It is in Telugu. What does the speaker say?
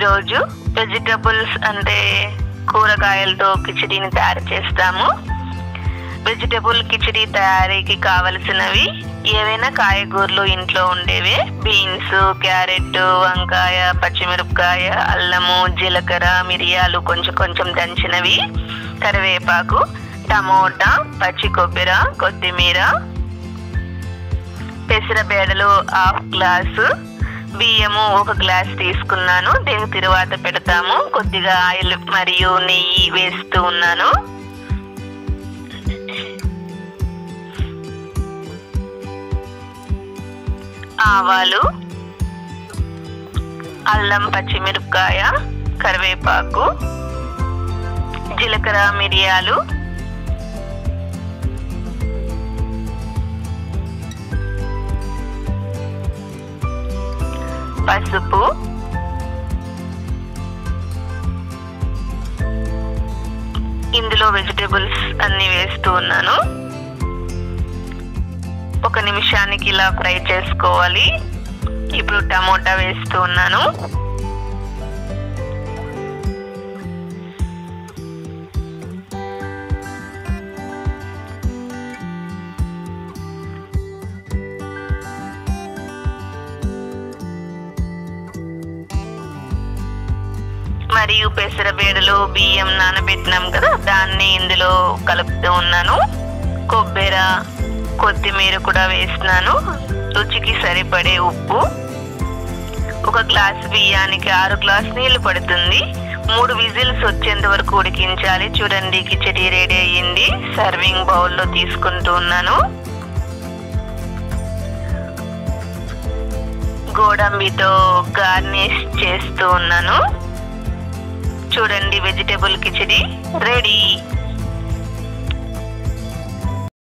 ఈరోజు వెజిటబుల్స్ అంటే కూరగాయలతో కిచిడీని తయారు చేస్తాము వెజిటబుల్ కిచిడి తయారీకి కావలసినవి ఏవైనా కాయగూరలు ఇంట్లో ఉండేవే బీన్స్ క్యారెట్ వంకాయ పచ్చిమిరపకాయ అల్లము జీలకర్ర మిరియాలు కొంచెం కొంచెం దంచినవి కరివేపాకు టమోటా పచ్చి కొబ్బరి కొత్తిమీర పెసరబేడలు హాఫ్ గ్లాసు బియ్యము ఒక గ్లాస్ తీసుకున్నాను దీనికి తరువాత పెడతాము కొద్దిగా ఆయిల్ మరియు నెయ్యి వేస్తూ ఉన్నాను ఆవాలు అల్లం పచ్చిమిరపకాయ కరివేపాకు జీలకర్ర మిరియాలు పసుపు ఇందులో వెజిటేబుల్స్ అన్ని వేస్తూ ఉన్నాను ఒక నిమిషానికి ఇలా ఫ్రై చేసుకోవాలి ఇప్పుడు టమోటా వేస్తూ ఉన్నాను మరియు పెసరబేడలు బియ్యం నానబెట్టినాం కదా దాన్ని ఇందులో కలుపుతూ ఉన్నాను కొబ్బెర కొత్తిమీర కూడా వేసినాను రుచికి సరిపడే ఉప్పు ఒక గ్లాస్ బియ్యానికి ఆరు గ్లాస్ నీళ్లు పడుతుంది మూడు విజిల్స్ వచ్చేంత వరకు ఉడికించాలి చూడండి కిచడీ రెడీ అయ్యింది సర్వింగ్ బౌల్లో తీసుకుంటూ ఉన్నాను గోడంబితో గార్నిష్ చేస్తూ ఉన్నాను చూడండి వెజిటేబుల్ కిచడి రెడీ